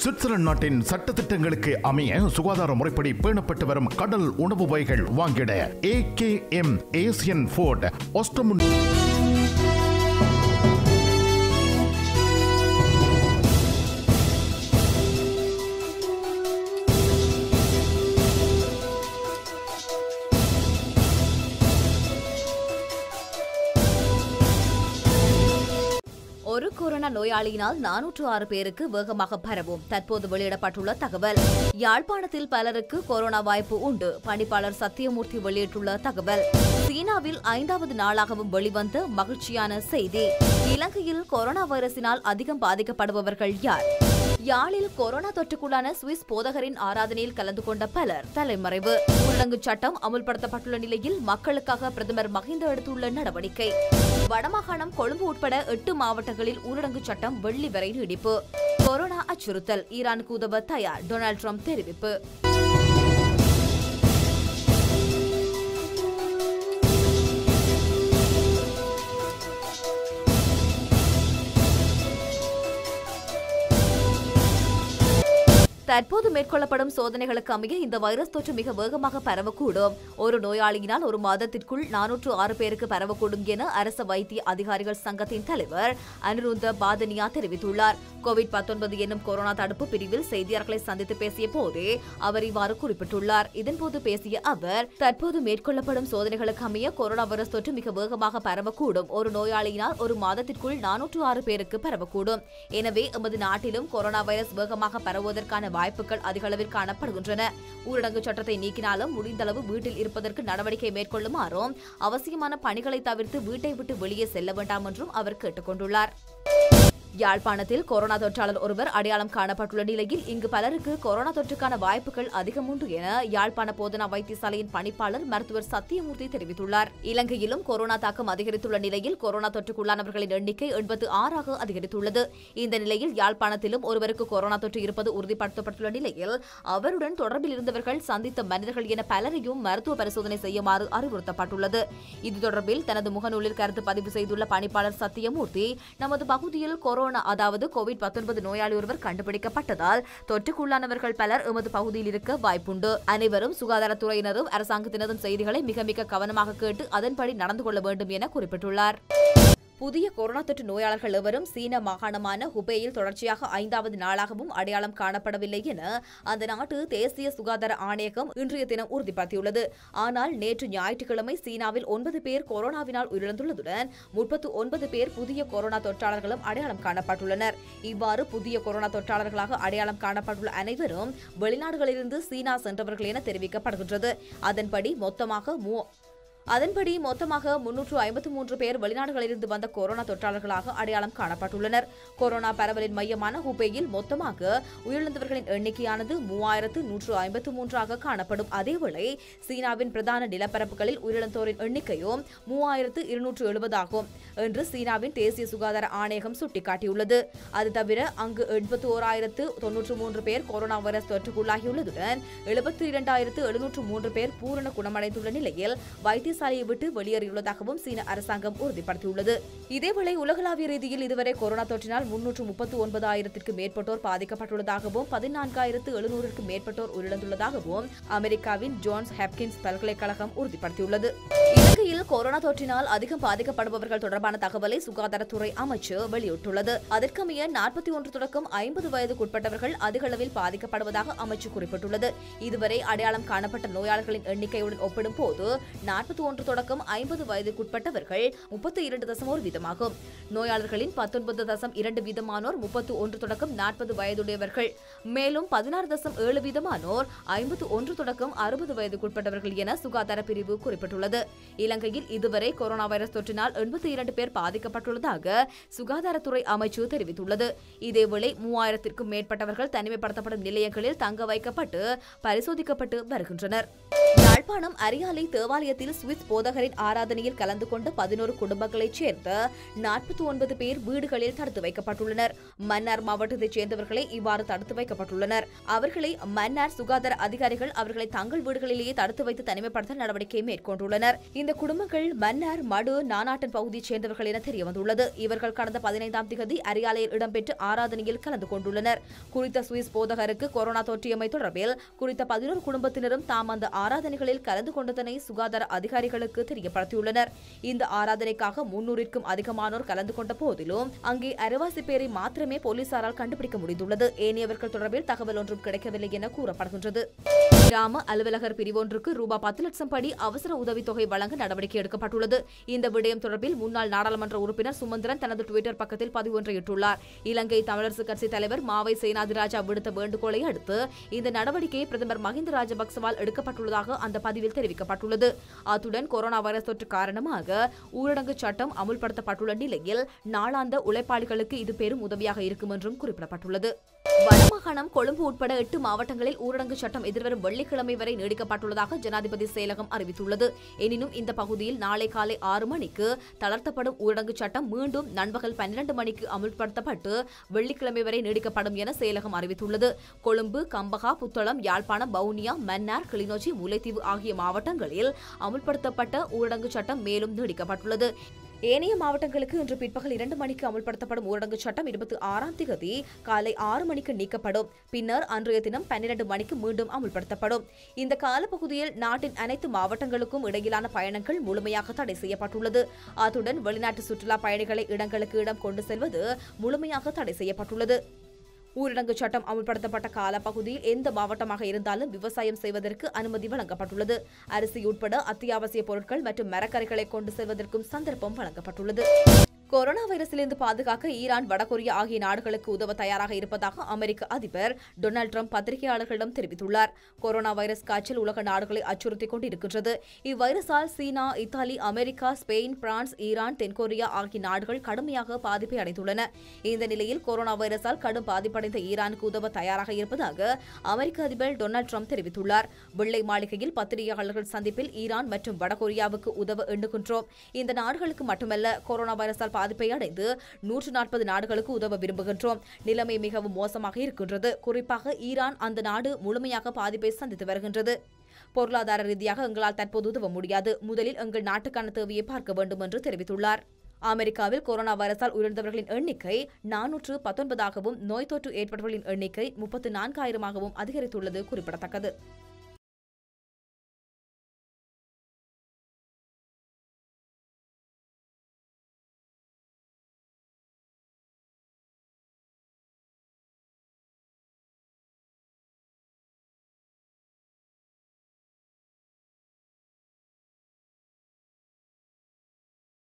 Switzerland நாட்டின் சட்டத்திட்டங்களுக்கு அமைய சுகாதார முறைப்படி பேணப்பட்டு வரும் கடல் உணவு வகைகள் வாங்கிட A K M Asian food ஒஸ்டமுன் ஒரு கொரோனா நோயாளியினால் நானூற்று ஆறு பேருக்கு வேகமாக பரவும் தற்போது வெளியிடப்பட்டுள்ள தகவல் யாழ்ப்பாணத்தில் பலருக்கு கொரோனா வாய்ப்பு உண்டு பணிப்பாளர் சத்தியமூர்த்தி வெளியிட்டுள்ள தகவல் சீனாவில் ஐந்தாவது நாளாகவும் வெளிவந்த மகிழ்ச்சியான செய்தி இலங்கையில் கொரோனா வைரஸினால் அதிகம் பாதிக்கப்படுபவர்கள் யார் யாழில் கொரோனா தொற்றுக்குள்ளான சுவிஸ் போதகரின் ஆராதனையில் கலந்து கொண்ட பலர் தலைமறைவு ஊரடங்கு சட்டம் அமுல்படுத்தப்பட்டுள்ள நிலையில் மக்களுக்காக பிரதமர் மஹிந்த எடுத்துள்ள நடவடிக்கை வடமாகாணம் கொழும்பு உட்பட எட்டு மாவட்டங்களில் ஊரடங்கு சட்டம் வெள்ளி வரை நீடிப்பு கொரோனா அச்சுறுத்தல் ஈரானுக்கு உதவ தயார் டொனால்டு ட்ரம்ப் தெரிவிப்பு தற்போது மேற்கொள்ளப்படும் சோதனைகளுக்கு அமைய இந்த வைரஸ் தொற்று மிக வேகமாக பரவக்கூடும் ஒரு நோயாளியினால் ஒரு மாதத்திற்குள் நானூற்று ஆறு பேருக்கு பரவக்கூடும் என அரச வைத்திய அதிகாரிகள் சங்கத்தின் தலைவர் அனிருந்த பாதனியா தெரிவித்துள்ளார் கோவிட் 19 என்னும் கொரோனா தடுப்பு பிரிவில் செய்தியாளர்களை சந்தித்து பேசிய போதே அவர் இவ்வாறு குறிப்பிட்டுள்ளார் இதன்போது பேசிய அவர் தற்போது மேற்கொள்ளப்படும் சோதனைகளுக்கு அமைய கொரோனா வைரஸ் தொற்று மிக வேகமாக பரவக்கூடும் ஒரு நோயாளியினால் ஒரு மாதத்திற்குள் நானூற்று ஆறு பேருக்கு பரவக்கூடும் எனவே எமது நாட்டிலும் கொரோனா வைரஸ் வேகமாக பரவுவதற்கான வாய்ப்புகள் அதிக அளவில் காணப்படுகின்றன ஊரடங்கு சட்டத்தை நீக்கினாலும் முடிந்தளவு வீட்டில் இருப்பதற்கு நடவடிக்கை மேற்கொள்ளுமாறும் அவசியமான பணிகளை தவிர்த்து வீட்டை விட்டு வெளியே செல்ல வேண்டாம் என்றும் அவர் கேட்டுக் கொண்டுள்ளார் யாழ்ப்பாணத்தில் கொரோனா தொற்றாளர் ஒருவர் அடையாளம் காணப்பட்டுள்ள நிலையில் இங்கு பலருக்கு கொரோனா தொற்றுக்கான வாய்ப்புகள் அதிகம் உண்டு என யாழ்ப்பாண போதனா வைத்தியசாலையின் பணிப்பாளர் மருத்துவர் சத்தியமூர்த்தி தெரிவித்துள்ளார் இலங்கையிலும் கொரோனா தாக்கம் அதிகரித்துள்ள நிலையில் கொரோனா தொற்றுக்குள்ளானவர்களின் எண்ணிக்கை எண்பத்து ஆறாக அதிகரித்துள்ளது இந்த நிலையில் யாழ்ப்பாணத்திலும் ஒருவருக்கு கொரோனா தொற்று இருப்பது உறுதிப்படுத்தப்பட்டுள்ள நிலையில் அவருடன் தொடர்பில் இருந்தவர்கள் சந்தித்த மனிதர்கள் என பலரையும் மருத்துவ பரிசோதனை செய்யுமாறு அறிவுறுத்தப்பட்டுள்ளது இது தொடர்பில் தனது முகநூலில் கருத்து பதிவு செய்துள்ள பணிப்பாளர் சத்தியமூர்த்தி நமது பகுதியில் கொரோனா அதாவது கோவிட் 19 நோயாளி ஒருவர் கண்டுபிடிக்கப்பட்டதால் தொற்றுக்குள்ளானவர்கள் பலர் எமது பகுதியில் இருக்க வாய்ப்புண்டு அனைவரும் சுகாதாரத்துறையினரும் அரசாங்கத்தினரும் செய்திகளை மிக மிக கவனமாக கேட்டு அதன்படி நடந்து கொள்ள வேண்டும் என குறிப்பிட்டுள்ளார் புதிய கொரோனா தொற்று நோயாளர்கள் எவரும் சீன மாகாணமான ஹுபேயில் தொடர்ச்சியாக ஐந்தாவது நாளாகவும் அடையாளம் காணப்படவில்லை என அந்த நாட்டு தேசிய சுகாதார ஆணையகம் இன்றைய தினம் உறுதிப்படுத்தியுள்ளது ஆனால் நேற்று ஞாயிற்றுக்கிழமை சீனாவில் ஒன்பது பேர் கொரோனாவினால் உயிரிழந்துள்ளதுடன் முப்பத்து ஒன்பது பேர் புதிய கொரோனா தொற்றாளர்களும் அடையாளம் காணப்பட்டுள்ளனர் இவ்வாறு புதிய கொரோனா தொற்றாளர்களாக அடையாளம் காணப்பட்டுள்ள அனைவரும் வெளிநாடுகளிலிருந்து சீனா சென்றவர்கள் என தெரிவிக்கப்படுகின்றது அதன்படி மொத்தமாக மூ அதன்படி மொத்தமாக முன்னூற்று ஐம்பத்து மூன்று பேர் வெளிநாடுகளிலிருந்து வந்த கொரோனா தொற்றாளர்களாக அடையாளம் காணப்பட்டுள்ளனர் கொரோனா பரவலின் மையமான ஹுபேயில் மொத்தமாக உயிரிழந்தவர்களின் எண்ணிக்கையானது மூவாயிரத்து நூற்று ஐம்பத்து மூன்றாக காணப்படும் அதேவேளை சீனாவின் பிரதான நிலப்பரப்புகளில் உயிரிழந்தோரின் எண்ணிக்கையும் மூவாயிரத்து இருநூற்று எழுபதாகும் என்று சீனாவின் தேசிய சுகாதார ஆணையகம் சுட்டிக்காட்டியுள்ளது அது தவிர அங்கு எண்பத்தி ஓராயிரத்து தொன்னூற்று மூன்று பேர் கொரோனா வைரஸ் தொற்றுக்குள்ளாகியுள்ளதுடன் எழுபத்தி இரண்டாயிரத்து எழுநூற்று மூன்று பேர் பூரண குணமடைந்துள்ள நிலையில் வைத்தியசாலையை விட்டு வெளியேறியுள்ளதாகவும் சீன அரசாங்கம் உறுதிப்படுத்தியுள்ளது இதேவேளை உலகளாவிய ரீதியில் இதுவரை கொரோனா தொற்றினால் முன்னூற்று முப்பத்து ஒன்பதாயிரத்திற்கு மேற்பட்டோர் பாதிக்கப்பட்டுள்ளதாகவும் பதினான்காயிரத்து எழுநூறுக்கும் மேற்பட்டோர் உயிரிழந்துள்ளதாகவும் அமெரிக்காவின் ஜோன்ஸ் ஹாப்கின்ஸ் பல்கலைக்கழகம் உறுதிப்படுத்தியுள்ளது இலங்கையில் கொரோனா தொற்றினால் அதிகம் பாதிக்கப்படுபவர்கள் தொடர்பான தகவலை சுகாதாரத்துறை அமைச்சு வெளியிட்டுள்ளது அதற்கமைய நாற்பத்தி ஒன்று தொடக்கம் ஐம்பது வயதுக்குட்பட்டவர்கள் அதிக அளவில் பாதிக்கப்படுவதாக அமைச்சு குறிப்பிட்டுள்ளது இதுவரை அடையாளம் காணப்பட்ட நோயாளர்களின் எண்ணிக்கையுடன் ஒப்பிடும்போது நாற்பத்தி ஒன்று தொடக்கம் ஐம்பது வயதுக்குட்பட்டவர்கள் முப்பத்தி இரண்டு தசம் ஒரு வீதமாகும் நோயாளர்களின் பத்தொன்பது தசம் இரண்டு வீதமானோர் முப்பத்து ஒன்று தொடக்கம் நாற்பது வயதுடையவர்கள் மேலும் பதினாறு தசம் ஏழு வீதமானோர் ஐம்பத்து ஒன்று தொடக்கம் அறுபது வயதுக்குட்பட்டவர்கள் என சுகாதார பிரிவு குறிப்பிட்டுள்ளது இலங்கையில் இதுவரை கொரோனா வைரஸ் தொற்றினால் எண்பத்தி இரண்டு பேர் பாதிக்கப்பட்டுள்ளதாக சுகாதாரத்துறை அமைச்சு தெரிவித்துள்ளது இதேவேளை மூவாயிரத்திற்கும் மேற்பட்டவர்கள் தனிமைப்படுத்தப்படும் நிலையங்களில் தங்க வைக்கப்பட்டு பரிசோதிக்கப்பட்டு வருகின்றனர் யாழ்ப்பாணம் யாழ்ப்பாணம் அரியாலை தேவாலயத்தில் சுவிஸ் போதகரின் ஆராதனையில் கலந்து கொண்ட பதினோரு குடும்பங்களைச் சேர்ந்த நாற்பத்தி ஒன்பது பேர் வீடுகளில் தடுத்து வைக்கப்பட்டுள்ளனர் மன்னார் மாவட்டத்தைச் சேர்ந்தவர்களை இவ்வாறு தடுத்து வைக்கப்பட்டுள்ளனர் அவர்களை மன்னார் சுகாதார அதிகாரிகள் அவர்களை தங்கள் வீடுகளிலேயே தடுத்து வைத்து தனிமைப்படுத்த நடவடிக்கை மேற்கொண்டுள்ளனர் இந்த குடும்பங்கள் மன்னார் மடு நானாட்டன் பகுதியைச் சேர்ந்தவர்கள் என தெரியவந்துள்ளது இவர்கள் கடந்த பதினைந்தாம் திகதி அரியாலையில் இடம்பெற்ற ஆராதனையில் கலந்து கொண்டுள்ளனர் குறித்த சுவிஸ் போதகருக்கு கொரோனா தொற்றியமை தொடர்பில் குறித்த பதினோரு குடும்பத்தினரும் தாம் அந்த ஆராதனைகளில் கலந்து கொண்டதனை சுகாதார அதிகாரிகளுக்கு தெரியப்படுத்தியுள்ளனர் இந்த ஆராதனைக்காக முன்னூறிற்கும் அதிகமானோர் கலந்து கொண்ட போதிலும் அங்கே அரைவாசி பேரை மாத்திரமே போலீசாரால் கண்டுபிடிக்க முடிந்துள்ளது ஏனையவர்கள் தொடர்பில் தகவல் ஒன்றும் கிடைக்கவில்லை என கூறப்படுகின்றது கிராம அலுவலகர் பிரிவொன்றுக்கு ரூபாய் பத்து லட்சம் படி அவசர உதவித்தொகை வழங்க நடவடிக்கை எடுக்கப்பட்டுள்ளது இந்த விடயம் தொடர்பில் முன்னாள் நாடாளுமன்ற உறுப்பினர் சுமந்திரன் தனது டுவிட்டர் பக்கத்தில் பதிவு ஒன்றை இட்டுள்ளார் இலங்கை தமிழரசு கட்சி தலைவர் மாவை சேனாதிராஜா விடுத்த வேண்டுகோளை அடுத்து இந்த நடவடிக்கை பிரதமர் மஹிந்த ராஜபக்சவால் எடுக்கப்பட்டுள்ளதாக அந்த பதிவில் தெரிவிக்கப்பட்டுள்ளது அத்துடன் கொரோனா வைரஸ் தொற்று காரணமாக ஊரடங்கு சட்டம் அமுல்படுத்தப்பட்டுள்ள நிலையில் நாளாந்த உழைப்பாளிகளுக்கு இது பெரும் உதவியாக இருக்கும் என்றும் குறிப்பிடப்பட்டுள்ளது வடமாகாணம் கொழும்பு உட்பட எட்டு மாவட்டங்களில் ஊரடங்கு சட்டம் எதிர்வரும் வெள்ளிக்கிழமை வரை நீடிக்கப்பட்டுள்ளதாக ஜனாதிபதி செயலகம் அறிவித்துள்ளது எனினும் இந்த பகுதியில் நாளை காலை ஆறு மணிக்கு தளர்த்தப்படும் ஊரடங்கு சட்டம் மீண்டும் நண்பகல் பன்னிரண்டு மணிக்கு அமுல்படுத்தப்பட்டு வெள்ளிக்கிழமை வரை நீடிக்கப்படும் என செயலகம் அறிவித்துள்ளது கொழும்பு கம்பகா புத்தளம் யாழ்ப்பாணம் வவுனியா மன்னார் கிளிநொச்சி முல்லைத்தீவு ஆகிய மாவட்டங்களில் அமுல்படுத்தப்பட்ட ஊரடங்கு சட்டம் மேலும் நீடிக்கப்பட்டுள்ளது ஏனைய மாவட்டங்களுக்கு இன்று பிற்பகல் இரண்டு மணிக்கு அமுல்படுத்தப்படும் ஊரடங்கு சட்டம் இருபத்தி ஆறாம் தேதி காலை ஆறு மணிக்கு நீக்கப்படும் பின்னர் அன்றைய தினம் பன்னிரண்டு மணிக்கு மீண்டும் அமுல்படுத்தப்படும் இந்த காலப்பகுதியில் நாட்டின் அனைத்து மாவட்டங்களுக்கும் இடையிலான பயணங்கள் முழுமையாக தடை செய்யப்பட்டுள்ளது அத்துடன் வெளிநாட்டு சுற்றுலா பயணிகளை இடங்களுக்கு இடம் கொண்டு செல்வது முழுமையாக தடை செய்யப்பட்டுள்ளது ஊரடங்கு சட்டம் அமுல்படுத்தப்பட்ட காலப்பகுதியில் எந்த மாவட்டமாக இருந்தாலும் விவசாயம் செய்வதற்கு அனுமதி வழங்கப்பட்டுள்ளது அரிசி உட்பட அத்தியாவசிய பொருட்கள் மற்றும் மரக்கறிகளை கொண்டு செல்வதற்கும் சந்தர்ப்பம் வழங்கப்பட்டுள்ளது கொரோனா வைரஸிலிருந்து பாதுகாக்க ஈரான் வடகொரியா ஆகிய நாடுகளுக்கு உதவ தயாராக இருப்பதாக அமெரிக்க அதிபர் டொனால்டு ட்ரம்ப் பத்திரிகையாளர்களிடம் தெரிவித்துள்ளார் கொரோனா வைரஸ் காய்ச்சல் உலக நாடுகளை அச்சுறுத்திக் கொண்டிருக்கின்றது இவ்வைரஸால் China Italy America Spain France Iran தென்கொரியா ஆகிய நாடுகள் கடுமையாக பாதிப்பை அடைந்துள்ளன இந்த நிலையில் கொரோனா வைரஸால் கடும் பாதிப்படைந்த ஈரானுக்கு உதவ தயாராக இருப்பதாக அமெரிக்க அதிபர் டொனால்டு ட்ரம்ப் தெரிவித்துள்ளார் வெள்ளை மாளிகையில் பத்திரிகையாளர்கள் சந்திப்பில் ஈரான் மற்றும் வடகொரியாவுக்கு உதவ எண்ணுகின்றோம் இந்த நாடுகளுக்கு மட்டுமல்ல கொரோனா வைரஸால் பாதிப்பை அடைந்து நூற்று நாற்பது நாடுகளுக்கு உதவ விரும்புகின்றோம் நிலைமை மிகவும் மோசமாக இருக்கின்றது குறிப்பாக ஈரான் அந்த நாடு முழுமையாக பாதிப்பை சந்தித்து வருகின்றது பொருளாதார ரீதியாக எங்களால் தற்போது உதவ முடியாது முதலில் எங்கள் நாட்டுக்கான தேவையை பார்க்க வேண்டும் என்று தெரிவித்துள்ளார் அமெரிக்காவில் கொரோனா வைரஸால் உயிரிழந்தவர்களின் எண்ணிக்கை நானூற்று பத்தொன்பதாகவும் நோய் தொற்று ஏற்பட்டவர்களின் எண்ணிக்கை முப்பத்து நான்காயிரமாகவும் அதிகரித்துள்ளது குறிப்பிடத்தக்கது